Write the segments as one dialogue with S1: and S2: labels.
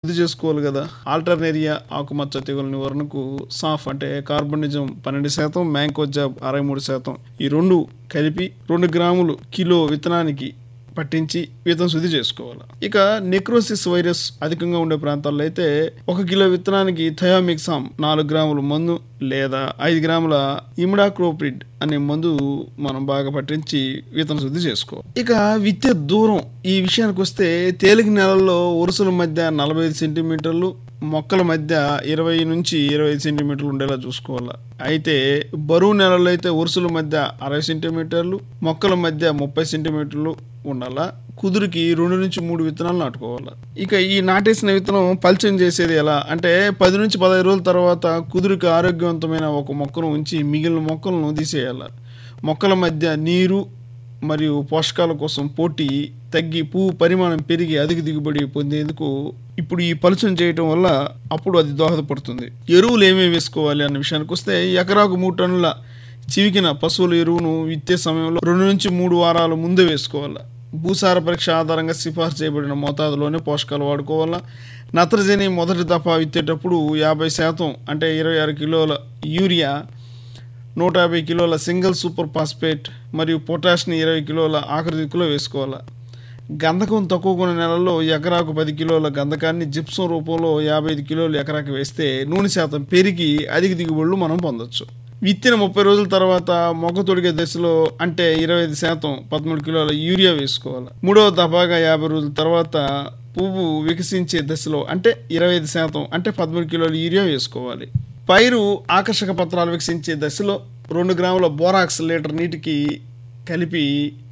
S1: శుద్ధి చేసుకోవాలి కదా ఆల్టర్నేరియా ఆకుమచ్చ తెగుల నివారణకు సాఫ్ అంటే కార్బనిజం పన్నెండు శాతం మ్యాంకోజాబ్ అరవై మూడు శాతం ఈ రెండు కలిపి రెండు గ్రాములు కిలో విత్తనానికి పట్టించి విత్తనం శుద్ధి చేసుకోవాలి ఇక నెక్రోసిస్ వైరస్ అధికంగా ఉండే ప్రాంతాల్లో అయితే ఒక కిలో విత్తనానికి థయోమిక్సామ్ నాలుగు గ్రాముల మందు లేదా ఐదు గ్రాముల ఇమిడాక్రోప్రిడ్ అనే మందు మనం బాగా పట్టించి విత్తన శుద్ధి చేసుకోవాలి ఇక విత్తే దూరం ఈ విషయానికి వస్తే తేలిక నెలల్లో వరుసల మధ్య నలభై ఐదు సెంటీమీటర్లు మొక్కల మధ్య ఇరవై నుంచి ఇరవై ఐదు సెంటీమీటర్లు ఉండేలా చూసుకోవాలి అయితే బరువు నెలల్లో అయితే వరుసల మధ్య అరవై సెంటీమీటర్లు మొక్కల మధ్య ముప్పై సెంటీమీటర్లు ఉండాలా కుదురుకి రెండు నుంచి మూడు విత్తనాలు నాటుకోవాలి ఇక ఈ నాటేసిన విత్తనం పల్చం చేసేది ఎలా అంటే పది నుంచి పదహైదు రోజుల తర్వాత కుదురుకి ఆరోగ్యవంతమైన ఒక మొక్కను ఉంచి మిగిలిన మొక్కలను తీసేయాలి మొక్కల మధ్య నీరు మరియు పోషకాల కోసం పోటీ తగ్గి పువ్వు పరిమాణం పెరిగి అధిక దిగుబడి పొందేందుకు ఇప్పుడు ఈ పలుచన చేయటం వల్ల అప్పుడు అది దోహదపడుతుంది ఎరువులు ఏమేమి వేసుకోవాలి అన్న విషయానికి వస్తే ఎకరాకు మూడు టన్నుల చివికిన పశువుల ఎరువును విత్తే సమయంలో రెండు నుంచి మూడు వారాల ముందే వేసుకోవాలి భూసార పరీక్ష ఆధారంగా సిఫార్సు చేయబడిన మోతాదులోనే పోషకాలు వాడుకోవాలా నత్రజని మొదటి దఫా విత్తేటప్పుడు యాభై శాతం అంటే ఇరవై ఆరు కిలోల యూరియా నూట యాభై కిలోల సింగిల్ సూపర్ ఫాస్ఫేట్ మరియు పొటాష్ని ఇరవై కిలోల ఆఖరి దిక్కులో వేసుకోవాలి గంధకం తక్కువ ఉన్న నెలల్లో ఎకరాకు పది కిలోల గంధకాన్ని జిప్సం రూపంలో యాభై ఐదు కిలోలు ఎకరాకి వేస్తే నూనె శాతం పెరిగి అధిక దిగుబడులు మనం పొందొచ్చు విత్తిన ముప్పై రోజుల తర్వాత మొక్క తొడిగే దశలో అంటే ఇరవై ఐదు శాతం పదమూడు కిలోల యూరియా వేసుకోవాలి మూడవ దఫాగా యాభై రోజుల తర్వాత పువ్వు వికసించే దశలో అంటే ఇరవై ఐదు శాతం అంటే పదమూడు కిలోల యూరియా వేసుకోవాలి పైరు ఆకర్షక పత్రాలు వికసించే దశలో రెండు గ్రాముల బోరాక్స్ లీటర్ నీటికి కలిపి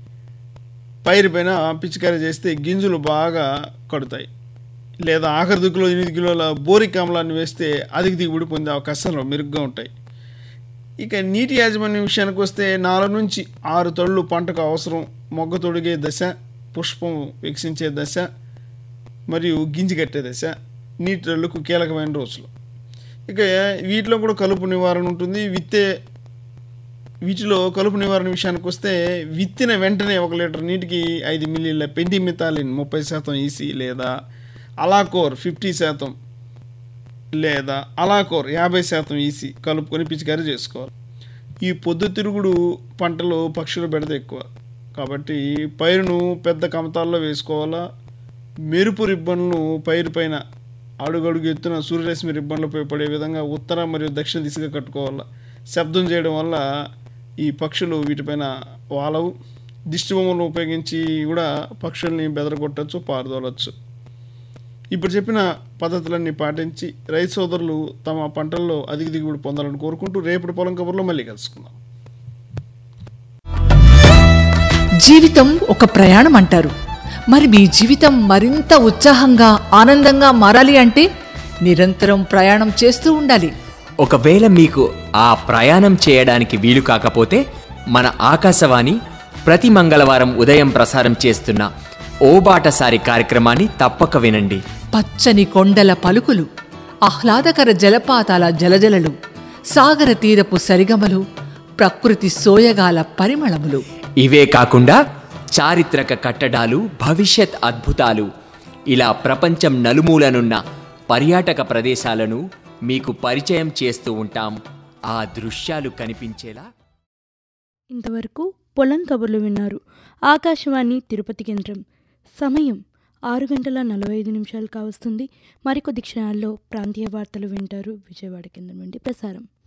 S1: పైరు పైన పిచికారీ చేస్తే గింజలు బాగా కడుతాయి లేదా ఆఖరి దిక్కులో ఎనిమిది కిలోల బోరిక్ ఆమ్లాన్ని వేస్తే అధిక దిగుబడి పొందే అవకాశాలు మెరుగ్గా ఉంటాయి ఇక నీటి యాజమాన్యం విషయానికి వస్తే నాలుగు నుంచి ఆరు తళ్ళు పంటకు అవసరం మొగ్గ తొడిగే దశ పుష్పం వికసించే దశ మరియు గింజి కట్టే దశ నీటి తళ్ళకు కీలకమైన రోజులు ఇక వీటిలో కూడా కలుపు నివారణ ఉంటుంది విత్తే వీటిలో కలుపు నివారణ విషయానికి వస్తే విత్తిన వెంటనే ఒక లీటర్ నీటికి ఐదు మిల్లీల పెండిమితాలిన్ ముప్పై శాతం ఈసీ లేదా అలాకోర్ ఫిఫ్టీ శాతం లేదా అలాకోర్ యాభై శాతం ఈసీ కలుపుకొని పిచికారీ చేసుకోవాలి ఈ పొద్దుతిరుగుడు పంటలో పక్షుల బెడద ఎక్కువ కాబట్టి పైరును పెద్ద కమతాల్లో వేసుకోవాలా మెరుపు రిబ్బన్లు పైరు పైన అడుగడుగు ఎత్తున సూర్యరశ్మి రిబ్బన్లపై పడే విధంగా ఉత్తర మరియు దక్షిణ దిశగా కట్టుకోవాలి శబ్దం చేయడం వల్ల ఈ పక్షులు వీటిపైన వాలవు దిష్టి బొమ్మలను ఉపయోగించి కూడా పక్షుల్ని బెదరగొట్టచ్చు పారదోలచ్చు ఇప్పుడు చెప్పిన పద్ధతులన్నీ పాటించి రైతు సోదరులు తమ పంటల్లో అధిక దిగుబడి పొందాలని కోరుకుంటూ రేపటి పొలం కబుర్లో మళ్ళీ కలుసుకుందాం
S2: జీవితం ఒక ప్రయాణం అంటారు మరి మీ జీవితం మరింత ఉత్సాహంగా ఆనందంగా మారాలి అంటే నిరంతరం ప్రయాణం చేస్తూ ఉండాలి
S3: ఒకవేళ మీకు ఆ ప్రయాణం చేయడానికి వీలు కాకపోతే మన ఆకాశవాణి ప్రతి మంగళవారం ఉదయం ప్రసారం చేస్తున్న ఓ బాటసారి కార్యక్రమాన్ని తప్పక వినండి
S2: పచ్చని కొండల పలుకులు ఆహ్లాదకర జలపాతాల జలజలలు సాగర తీరపు సరిగమలు ప్రకృతి సోయగాల పరిమళములు
S3: ఇవే కాకుండా చారిత్రక కట్టడాలు భవిష్యత్ అద్భుతాలు ఇలా ప్రపంచం నలుమూలనున్న పర్యాటక ప్రదేశాలను మీకు పరిచయం చేస్తూ ఉంటాం ఆ దృశ్యాలు కనిపించేలా
S4: ఇంతవరకు పొలం కబుర్లు విన్నారు ఆకాశవాణి తిరుపతి కేంద్రం సమయం ఆరు గంటల నలభై ఐదు నిమిషాలు కావస్తుంది మరికొద్ది క్షణాల్లో ప్రాంతీయ వార్తలు వింటారు విజయవాడ కేంద్రం నుండి ప్రసారం